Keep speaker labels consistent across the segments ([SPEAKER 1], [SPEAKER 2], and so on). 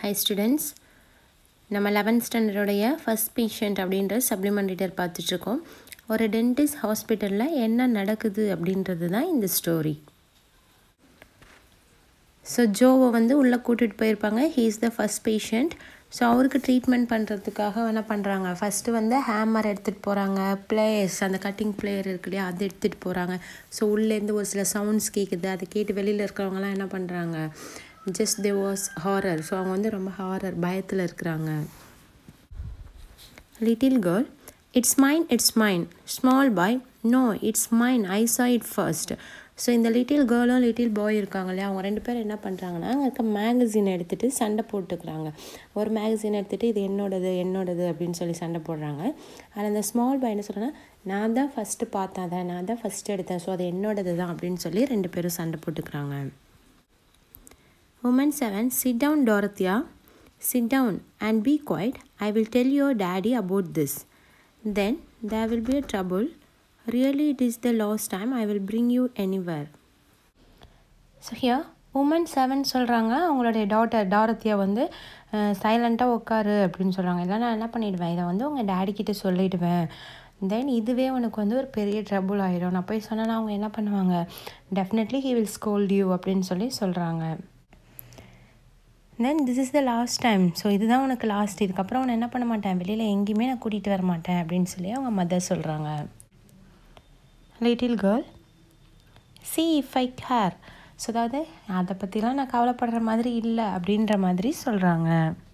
[SPEAKER 1] High students நம்ம eleventh ஸ்டாண்டர்டோடைய first patient அப்படின்ற சப்ளிமெண்டேட்டர் பார்த்துட்ருக்கோம் ஒரு டென்டிஸ்ட் ஹாஸ்பிட்டலில் என்ன நடக்குது அப்படின்றது தான் இந்த ஸ்டோரி ஸோ ஜோவை வந்து உள்ளே கூட்டிகிட்டு போயிருப்பாங்க he is the first patient so அவருக்கு ட்ரீட்மெண்ட் பண்ணுறதுக்காக என்ன பண்ணுறாங்க ஃபஸ்ட்டு வந்து ஹேமர் எடுத்துகிட்டு போகிறாங்க பிளேயர்ஸ் அந்த கட்டிங் பிளேயர் இருக்கு இல்லையா அது எடுத்துகிட்டு போகிறாங்க ஸோ உள்ளேருந்து ஒரு சில சவுண்ட்ஸ் கேட்குது அதை கேட்டு வெளியில் இருக்கிறவங்கலாம் என்ன பண்ணுறாங்க just they was horror so அவங்க வந்து ரொம்ப ஹாரர் பயத்தில் இருக்கிறாங்க little girl it's mine it's mine small boy no it's mine I saw it first so இந்த லிட்டில் கேர்ளும் லிட்டில் பாய் இருக்காங்க இல்லையா அவங்க ரெண்டு பேரும் என்ன பண்ணுறாங்கன்னா அங்கே இருக்க மேகசின் எடுத்துகிட்டு சண்டை போட்டுக்கிறாங்க ஒரு மேகசின் எடுத்துகிட்டு இது என்னோடது என்னோடது அப்படின்னு சொல்லி சண்டை போடுறாங்க அதில் அந்த ஸ்மால் பாய் என்ன சொல்கிறேன்னா நான் தான் ஃபஸ்ட்டு பார்த்தேன் அதை நான் தான் ஃபஸ்ட்டு எடுத்தேன் ஸோ அது என்னோடது தான் அப்படின்னு சொல்லி ரெண்டு பேரும் சண்டை போட்டுக்கிறாங்க woman seven sit down Dorothea sit down and be quiet I will tell your daddy about this then there will be a trouble really it is the last time I will bring you anywhere so here woman seven சொல்கிறாங்க அவங்களுடைய daughter டாரத்தியா வந்து சைலண்ட்டாக உட்காரு அப்படின்னு சொல்கிறாங்க இல்லை நான் என்ன பண்ணிவிடுவேன் இதை வந்து உங்கள் டேடி கிட்ட சொல்லிவிடுவேன் தென் இதுவே உனக்கு வந்து ஒரு பெரிய ட்ரபுள் ஆகிடும் நான் போய் சொன்னேன்னா அவங்க என்ன பண்ணுவாங்க definitely he will scold you அப்படின்னு சொல்லி சொல்கிறாங்க then this is the last time so இதுதான் உனக்கு லாஸ்ட் இதுக்கப்புறம் உன்னை என்ன பண்ண மாட்டேன் வெளியில் எங்கேயுமே நான் கூட்டிகிட்டு வர மாட்டேன் அப்படின்னு சொல்லி அவங்க மதர் சொல்கிறாங்க little girl see if I care so அதாவது அதை பற்றிலாம் நான் கவலைப்படுற மாதிரி இல்லை அப்படின்ற மாதிரி சொல்கிறாங்க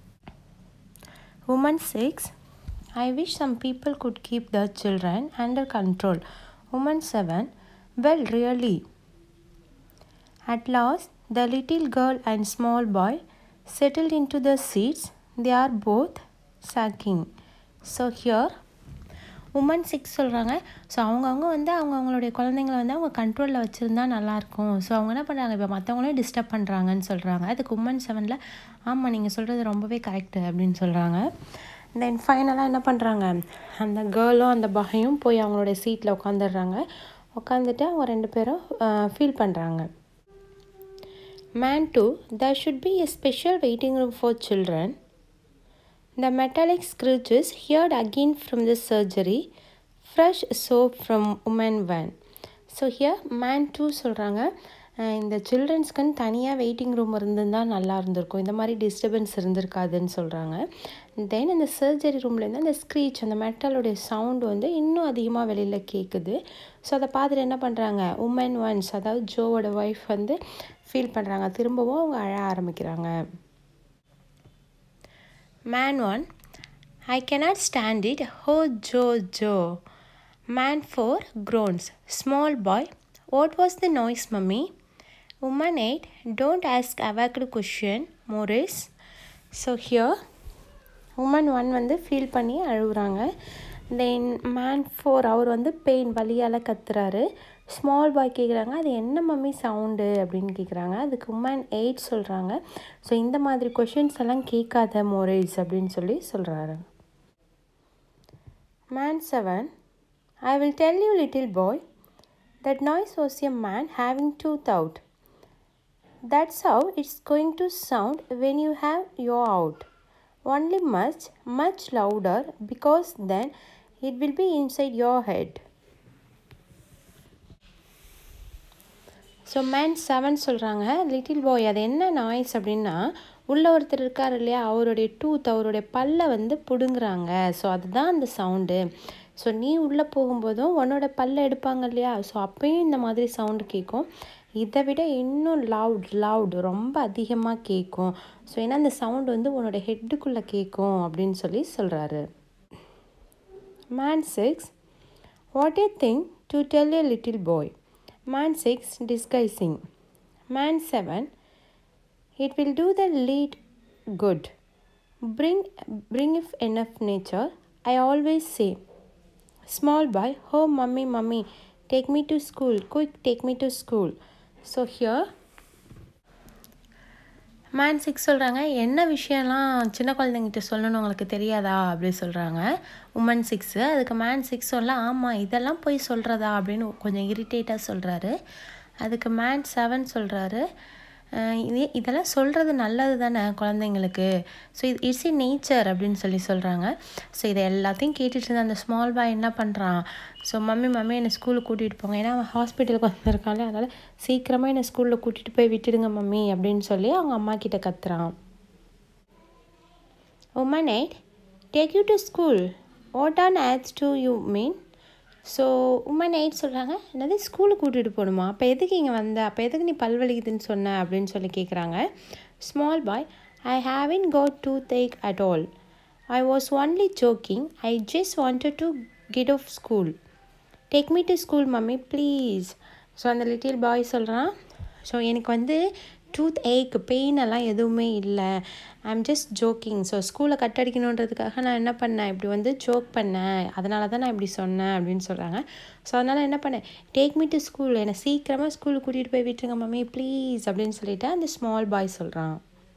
[SPEAKER 1] woman six I wish some people could keep the children under control woman seven well really at last the little girl and small boy settled into the seats they are both sucking so here woman six சொல்கிறாங்க so அவங்கவுங்க வந்து அவங்க அவங்களுடைய குழந்தைங்கள வந்து அவங்க கண்ட்ரோலில் வச்சுருந்தா நல்லாயிருக்கும் ஸோ அவங்க என்ன பண்ணுறாங்க இப்போ மற்றவங்களையும் டிஸ்டர்ப் பண்ணுறாங்கன்னு சொல்கிறாங்க அதுக்கு உமன் செவனில் ஆமாம் நீங்கள் சொல்கிறது ரொம்பவே கரெக்டு அப்படின்னு சொல்கிறாங்க தென் ஃபைனலாக என்ன பண்ணுறாங்க அந்த கேர்ளும் அந்த பாயும் போய் அவங்களுடைய சீட்டில் உட்காந்துடுறாங்க உட்காந்துட்டு அவங்க ரெண்டு பேரும் ஃபீல் பண்ணுறாங்க Man 2, there should be a special waiting room for children. The metallic screeches heard again from the surgery. Fresh soap from woman 1. So here man two சொல்கிறாங்க இந்த சில்ட்ரன்ஸ்க்குன்னு தனியாக வெயிட்டிங் ரூம் இருந்திருந்தால் நல்லா இருந்திருக்கும் இந்த மாதிரி டிஸ்டர்பன்ஸ் இருந்திருக்காதுன்னு சொல்கிறாங்க தென் இந்த சர்ஜரி ரூம்லேருந்து அந்த ஸ்க்ரீச் அந்த மெட்டலுடைய சவுண்டு வந்து இன்னும் அதிகமாக வெளியில் கேட்குது ஸோ அதை பார்த்துட்டு என்ன பண்ணுறாங்க உமன் ஒன்ஸ் அதாவது ஜோவோட ஒய்ஃப் வந்து ஃபீல் பண்ணுறாங்க திரும்பவும் அவங்க அழ ஆரம்பிக்கிறாங்க man one I can't stand it oh joe joe man four groans small boy what was the noise mummy woman eight don't ask awkward question Morris so here woman one வந்து feel பண்ணி அழுகுறாங்க தென் man four hour வந்து pain வலியால் கத்துறாரு small boy கேட்குறாங்க அது என்ன mummy sound அப்படின்னு கேட்குறாங்க அதுக்கு உமன் எயிட் சொல்கிறாங்க ஸோ இந்த மாதிரி கொஷின்ஸ் எல்லாம் கேட்காத மோரேஸ் அப்படின்னு சொல்லி சொல்கிறாரு man seven I will tell you little boy that noise was a man having tooth out that's how it's going to sound when you have your out only much much louder because then it will be inside your head so man seven சொல்கிறாங்க little boy அது என்ன noise அப்படின்னா உள்ள ஒருத்தர் இருக்கார் இல்லையா அவருடைய tooth அவருடைய பல்லை வந்து பிடுங்குறாங்க ஸோ அதுதான் அந்த சவுண்டு ஸோ நீ உள்ளே போகும்போதும் உன்னோட பல்லை எடுப்பாங்க இல்லையா ஸோ அப்பயும் இந்த மாதிரி சவுண்டு கேட்கும் இதை விட இன்னும் லவுட் லவுட் ரொம்ப அதிகமாக கேட்கும் ஸோ ஏன்னா அந்த சவுண்ட் வந்து உன்னோட ஹெட்டுக்குள்ளே கேட்கும் அப்படின்னு சொல்லி சொல்கிறாரு man six what a thing to tell a little boy man six disgusting man seven it will do the lad good bring bring if enough nature I always say small boy oh mummy mummy take me to school quick take me to school so here man six சொல்கிறாங்க என்ன விஷயம்லாம் சின்ன குழந்தைங்கிட்ட சொல்லணும் உங்களுக்கு தெரியாதா அப்படி சொல்கிறாங்க woman six அதுக்கு மேன் சிக்ஸ் சொல்ல ஆமாம் இதெல்லாம் போய் சொல்கிறதா அப்படின்னு கொஞ்சம் இரிட்டேட்டாக சொல்கிறாரு அதுக்கு மேன் செவன் சொல்கிறாரு இது இதெல்லாம் சொல்கிறது நல்லது தானே குழந்தைங்களுக்கு ஸோ இது இட்ஸ் இ நேச்சர் அப்படின்னு சொல்லி சொல்கிறாங்க ஸோ இதை எல்லாத்தையும் கேட்டுட்டு இருந்த அந்த ஸ்மால் பாய் என்ன பண்ணுறான் ஸோ மம்மி மம்மி என்னை ஸ்கூலுக்கு கூட்டிகிட்டு போங்க ஏன்னா அவன் ஹாஸ்பிட்டலுக்கு வந்திருக்கான்ல அதனால் சீக்கிரமாக என்னை ஸ்கூலில் கூட்டிகிட்டு போய் விட்டுடுங்க மம்மி அப்படின்னு சொல்லி அவங்க அம்மா கிட்ட கத்துறான் woman eight take you to school what on ஆட்ஸ் do you mean so woman eight சொல்கிறாங்க என்னது ஸ்கூலுக்கு கூட்டிகிட்டு போகணுமா அப்போ எதுக்கு இங்கே வந்த அப்போ எதுக்கு நீ பல்வலிக்குதுன்னு சொன்ன அப்படின்னு சொல்லி கேட்குறாங்க small boy I haven't got toothache at all I was only joking I just wanted to get off school take me to school mummy please so அந்த லிட்டில் பாய் சொல்கிறான் ஸோ எனக்கு வந்து டூத் ஏக் pain எல்லாம் எதுவுமே இல்லை I'm just joking so ஸ்கூலை cut அடிக்கணுன்றதுக்காக நான் என்ன பண்ணேன் இப்படி வந்து ஜோக் பண்ணேன் அதனால தான் நான் இப்படி சொன்னேன் அப்படின்னு சொல்கிறாங்க ஸோ அதனால் என்ன பண்ணேன் டேக் மீ டு ஸ்கூல் என்னை சீக்கிரமாக ஸ்கூலுக்கு கூட்டிகிட்டு போய் விட்டுருங்க மம்மி ப்ளீஸ் அப்படின்னு சொல்லிட்டு அந்த ஸ்மால் பாய் சொல்கிறான்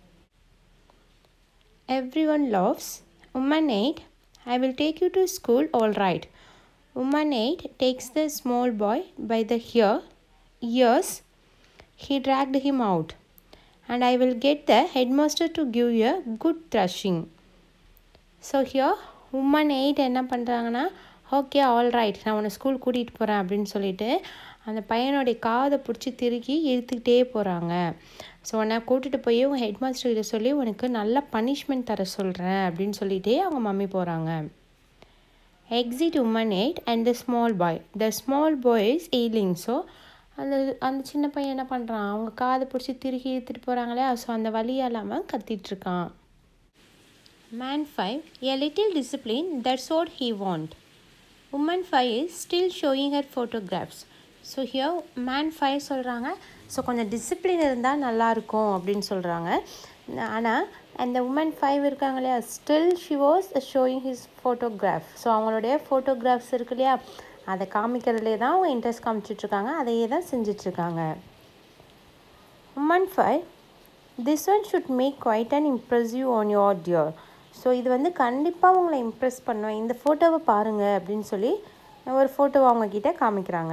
[SPEAKER 1] every one loves woman eight I will take you to school all right woman eight takes the small boy by the hear ears he dragged him out and I will get the headmaster to give you a good thrashing. So here woman eight என்ன பண்ணுறாங்கன்னா okay all right நான் உன்னை school கூட்டிகிட்டு போகிறேன் அப்படின்னு சொல்லிட்டு அந்த பையனுடைய காதை பிடிச்சி திருக்கி இழுத்துக்கிட்டே போகிறாங்க ஸோ உன்னை கூட்டிகிட்டு போய் உங்கள் ஹெட் மாஸ்டர் கிட்ட சொல்லி உனக்கு நல்ல பனிஷ்மெண்ட் தர சொல்கிறேன் அப்படின்னு சொல்லிகிட்டே அவங்க மம்மி போகிறாங்க exit woman eight and the small boy the small boy is yelling so அந்த அந்த சின்ன பையன் என்ன பண்ணுறான் அவங்க காதை பிடிச்சி திருகி இழுத்துட்டு போகிறாங்களே ஸோ அந்த வழியாக இல்லாமல் கத்திட்ருக்கான் man five a little discipline that's what he want woman five is still showing her photographs so here man five சொல்கிறாங்க ஸோ கொஞ்சம் டிசிப்ளின் இருந்தால் நல்லாயிருக்கும் அப்படின்னு சொல்கிறாங்க ஆனால் அந்த உமன் ஃபைவ் இருக்காங்க இல்லையா still she was showing his photograph so அவங்களுடைய ஃபோட்டோகிராஃப்ஸ் இருக்கு இல்லையா அதை காமிக்கிறதுலே தான் அவங்க இன்ட்ரெஸ்ட் காமிச்சிட்ருக்காங்க அதையே தான் செஞ்சிட்ருக்காங்க woman five this one should make quite and impressive on your dear so இது வந்து கண்டிப்பாக உங்களை இம்ப்ரெஸ் பண்ணும் இந்த ஃபோட்டோவை பாருங்கள் அப்படின்னு சொல்லி ஒரு ஃபோட்டோவை அவங்கக்கிட்ட காமிக்கிறாங்க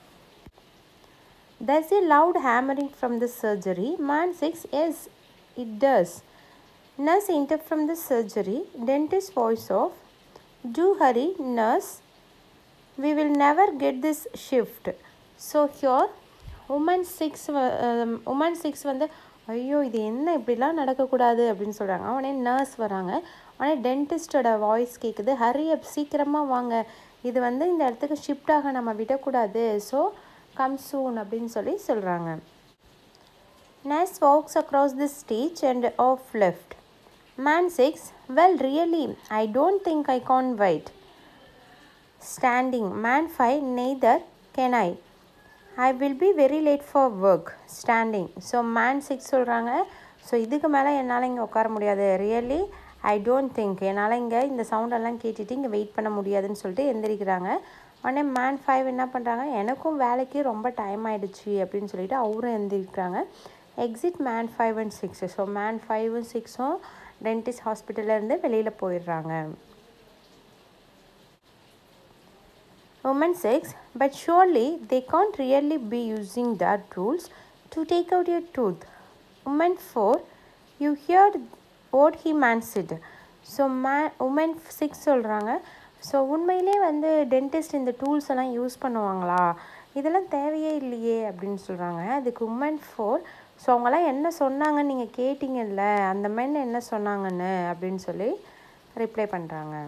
[SPEAKER 1] There's a loud hammering from the surgery. Man 6, yes, it does. Nurse enter from the surgery. Dentist voice off. Do hurry, nurse. We will never get this shift. So here, woman six woman six வந்து ஐயோ இது என்ன இப்படிலாம் நடக்கக்கூடாது அப்படின்னு சொல்கிறாங்க உடனே nurse வராங்க உடனே டென்டிஸ்டோட வாய்ஸ் கேட்குது ஹரி அப் சீக்கிரமாக வாங்க இது வந்து இந்த இடத்துக்கு ஷிஃப்ட் ஆக நம்ம விடக்கூடாது ஸோ கம் சூன் அப்படின்னு சொல்லி சொல்கிறாங்க nurse walks across the stage and off left man six well really I don't think I can wait standing man five neither can I I will be very late for work standing so man six சொல்கிறாங்க so இதுக்கு மேலே என்னால் இங்கே உட்கார முடியாது really I don't think என்னால் இங்கே இந்த சவுண்டெல்லாம் கேட்டுட்டு இங்கே வெயிட் பண்ண முடியாதுன்னு சொல்லிட்டு எந்திரிக்கிறாங்க உடனே மேன் ஃபைவ் என்ன பண்ணுறாங்க எனக்கும் வேலைக்கு ரொம்ப டைம் ஆகிடுச்சு அப்படின்னு சொல்லிட்டு அவரும் எந்திரிக்கிறாங்க exit man five and six so man ஃபைவும் சிக்ஸும் டென்டிஸ்ட் ஹாஸ்பிட்டல்லேருந்து வெளியில் போயிடுறாங்க Woman 6. But surely they can't really be using that rules to take out your tooth. Woman 4. You heard what he man said. So may woman six சொல்கிறாங்க so உண்மையிலே வந்து dentist இந்த tools எல்லாம் யூஸ் பண்ணுவாங்களா இதெல்லாம் தேவையே இல்லையே அப்படின்னு சொல்கிறாங்க அதுக்கு உமன் ஃபோர் ஸோ அவங்களாம் என்ன சொன்னாங்கன்னு நீங்கள் கேட்டிங்கல்ல அந்த மென் என்ன சொன்னாங்கன்னு அப்படின்னு சொல்லி ரிப்ளை பண்ணுறாங்க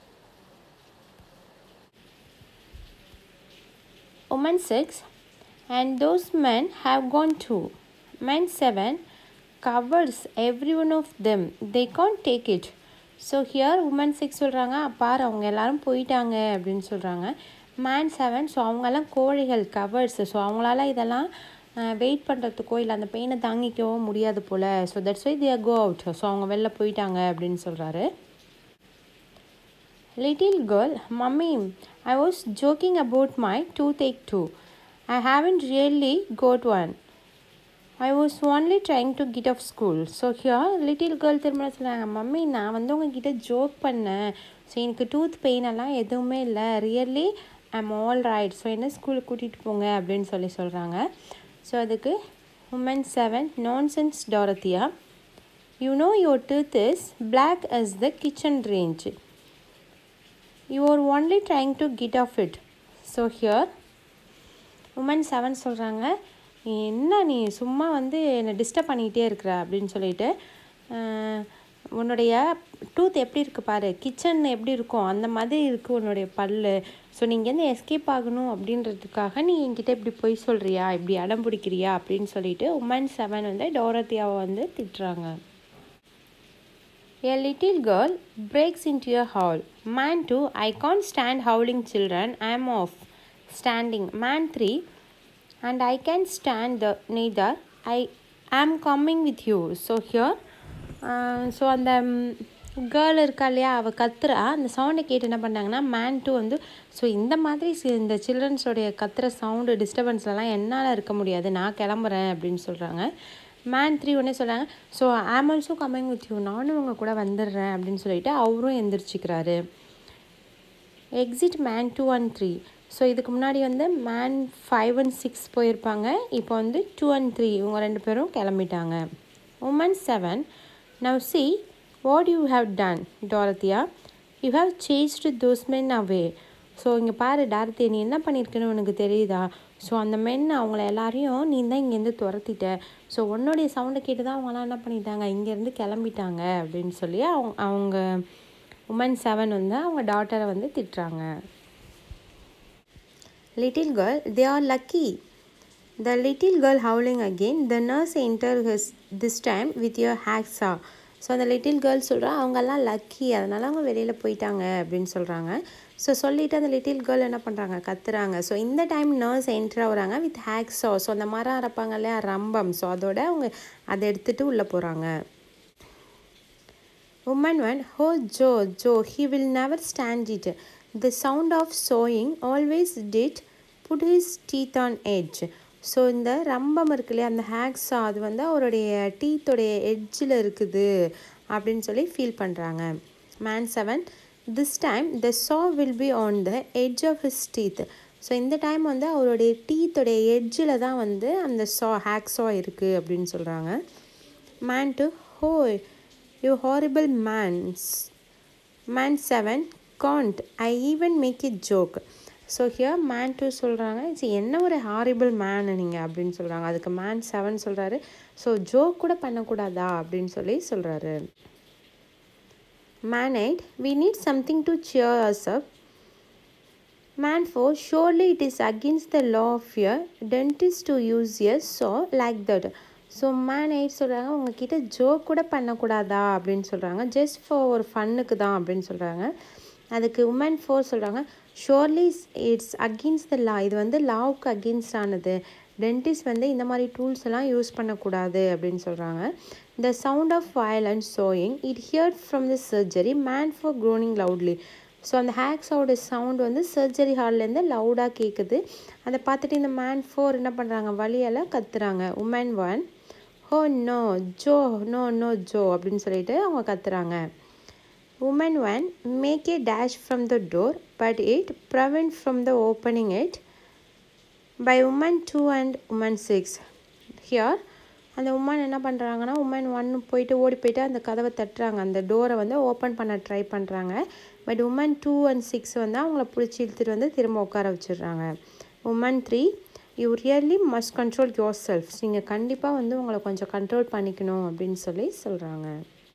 [SPEAKER 1] Woman 6 and those men have gone too. Men 7 covers every one of them. They can't take it. So here woman six சொல்கிறாங்க அப்பார் அவங்க எல்லாரும் போயிட்டாங்க அப்படின்னு சொல்கிறாங்க மேன் செவன் ஸோ அவங்கெல்லாம் கோழிகள் கவர்ஸ் ஸோ அவங்களால இதெல்லாம் வெயிட் பண்ணுறதுக்கோ இல்லை அந்த பெயினை தாங்கிக்கவோ முடியாது போல் so that's why they go out so அவங்க வெளில போயிட்டாங்க அப்படின்னு சொல்கிறாரு Little girl, Mummy, I was joking about my toothache too. I haven't really got one. I was only trying to get off school. So here little girl திரும்ப சொல்கிறாங்க mummy நான் வந்து உங்ககிட்ட ஜோக் பண்ணேன் ஸோ எனக்கு டூத் பெயின் எல்லாம் எதுவுமே இல்லை really I'm all right so என்ன ஸ்கூலுக்கு கூட்டிகிட்டு போங்க அப்படின்னு சொல்லி சொல்கிறாங்க ஸோ அதுக்கு woman seven nonsense Dorothea you know your tooth is black as the kitchen range you are only trying to get off it so here woman seven சொல்கிறாங்க நீ என்ன நீ சும்மா வந்து என்னை டிஸ்டர்ப் பண்ணிக்கிட்டே இருக்கிற அப்படின்னு சொல்லிட்டு ஆஹ், உன்னுடைய டூத் எப்படி இருக்குது பாரு கிச்சன் எப்படி இருக்கும் அந்த மாதிரி இருக்குது உன்னுடைய பல்லு ஸோ நீ இங்கேருந்து எஸ்கேப் ஆகணும் அப்படின்றதுக்காக நீ என்கிட்ட இப்படி பொய் சொல்கிறியா இப்படி அடம் பிடிக்கிறியா அப்படின்னு சொல்லிட்டு உமன் செவன் வந்து டோரத்தியாவை வந்து திட்டுறாங்க A little girl breaks into a howl. Man 2, I can't stand howling children. I am off. Standing. Man 3, and I can stand the neither. I am coming with you. So here, so அந்த girl இருக்கா இல்லையா அவள் கத்துறா அந்த சவுண்டை கேட்டு என்ன பண்ணாங்கன்னா மேன் டூ வந்து ஸோ இந்த மாதிரி சி- இந்த சில்ட்ரன்ஸோடைய கத்துற சவுண்டு டிஸ்டர்பன்ஸ்லலாம் என்னால் இருக்க முடியாது நான் கிளம்புறேன் அப்படின்னு சொல்கிறாங்க மேன் த்ரீ உடனே சொல்கிறாங்க ஸோ ஆம் ஆல்சோ கம்மிங் வித் யூ நானும் உங்க கூட வந்துடுறேன் அப்படின்னு சொல்லிட்டு அவரும் எந்திரிச்சிக்கிறாரு exit man two and three so இதுக்கு முன்னாடி வந்து மேன் ஃபைவ் அண்ட் சிக்ஸ் போயிருப்பாங்க இப்போ வந்து டூ அண்ட் த்ரீ இவங்க ரெண்டு பேரும் கிளம்பிட்டாங்க woman seven now see what you have done Dorothea you have chased those men away so இங்கே பாரு டாரத்தி நீ என்ன பண்ணியிருக்கன்னு உனக்கு தெரியுதா ஸோ அந்த மென் அவங்கள எல்லாரையும் நீ தான் இங்கேருந்து துரத்திட்ட ஸோ உன்னுடைய சவுண்டை கேட்டு தான் அவங்களாம் என்ன பண்ணிட்டாங்க இங்கேருந்து கிளம்பிட்டாங்க அப்படின்னு சொல்லி அவங்க அவங்க உமன் செவன் வந்து அவங்க டாட்டரை வந்து திட்டுறாங்க little girl they are lucky the little girl howling again the nurse enter his this time with your hacksaw so அந்த லிட்டில் கேர்ள் சொல்கிறா அவங்கெல்லாம் லக்கி அதனால அவங்க வெளியில் போயிட்டாங்க அப்படின்னு சொல்கிறாங்க ஸோ சொல்லிவிட்டு அந்த லிட்டில் கேர்ள் என்ன பண்ணுறாங்க கத்துறாங்க ஸோ இந்த டைம் நர்ஸ் என்டர் ஆகுறாங்க வித் ஹேக்ஸா ஸோ அந்த மரம் அரைப்பாங்க இல்லையா ரம்பம் ஸோ அதோட அவங்க அதை எடுத்துகிட்டு உள்ளே போகிறாங்க Woman 1, Oh Joe, Joe, he will never stand it. The sound of sawing always did put his teeth on edge. So இந்த ரம்பம் இருக்கு இல்லையா அந்த ஹேக்ஸா அது வந்து அவருடைய டீத்தோடைய எட்ஜில் இருக்குது அப்படின்னு சொல்லி ஃபீல் பண்ணுறாங்க man seven this time the saw will be on the edge of his teeth so இந்த டைம் வந்து அவருடைய டீத்தோடைய எட்ஜில் தான் வந்து அந்த சா ஹேக்ஸா இருக்குது அப்படின்னு சொல்கிறாங்க man two oh you horrible man's man seven can't I even make a joke so here man two சொல்கிறாங்க இது என்ன ஒரு ஹாரிபிள் மேன் நீங்கள் அப்படின்னு சொல்கிறாங்க அதுக்கு மேன் செவன் சொல்கிறாரு ஸோ ஜோக் கூட பண்ணக்கூடாதா அப்படின்னு சொல்லி சொல்கிறாரு man eight we need something to cheer us up Man 4 Surely it is against the law of your dentist to use a saw like that. So man eight சொல்கிறாங்க உங்ககிட்ட joke கூட பண்ணக்கூடாதா அப்படின்னு சொல்கிறாங்க ஜஸ்ட் ஃபார் ஒரு ஃபன்னுக்கு தான் அப்படின்னு சொல்கிறாங்க அதுக்கு உமன் ஃபோர் சொல்கிறாங்க surely it's against the law இது வந்து லாவுக்கு அகெயின்ஸ்ட் ஆனது டென்டிஸ்ட் வந்து இந்த மாதிரி டூல்ஸ் எல்லாம் யூஸ் பண்ணக்கூடாது அப்படின்னு சொல்கிறாங்க the sound of violence sawing it heard from the surgery man four groaning loudly so அந்த ஹேக்ஸோட சவுண்ட் வந்து சர்ஜரி ஹால்லேருந்து லவுடாக கேட்குது அதை பார்த்துட்டு இந்த மேன் ஃபோர் என்ன பண்ணுறாங்க வழியால் கத்துறாங்க woman one oh no joe no no joe அப்படின்னு சொல்லிட்டு அவங்க கத்துறாங்க woman one make a dash from the door but it prevent from the opening it by woman two and woman six here அந்த உமன் என்ன பண்ணுறாங்கன்னா உமன் ஒன் போயிட்டு ஓடி போயிட்டு அந்த கதவை தட்டுறாங்க அந்த டோரை வந்து ஓப்பன் பண்ண ட்ரை பண்ணுறாங்க but woman two and six வந்து அவங்கள பிடிச்சி இழுத்துட்டு வந்து திரும்ப உட்கார வச்சிடுறாங்க woman three you really must control yourself நீங்கள் கண்டிப்பாக வந்து உங்களை கொஞ்சம் கண்ட்ரோல் பண்ணிக்கணும் அப்படின்னு சொல்லி சொல்கிறாங்க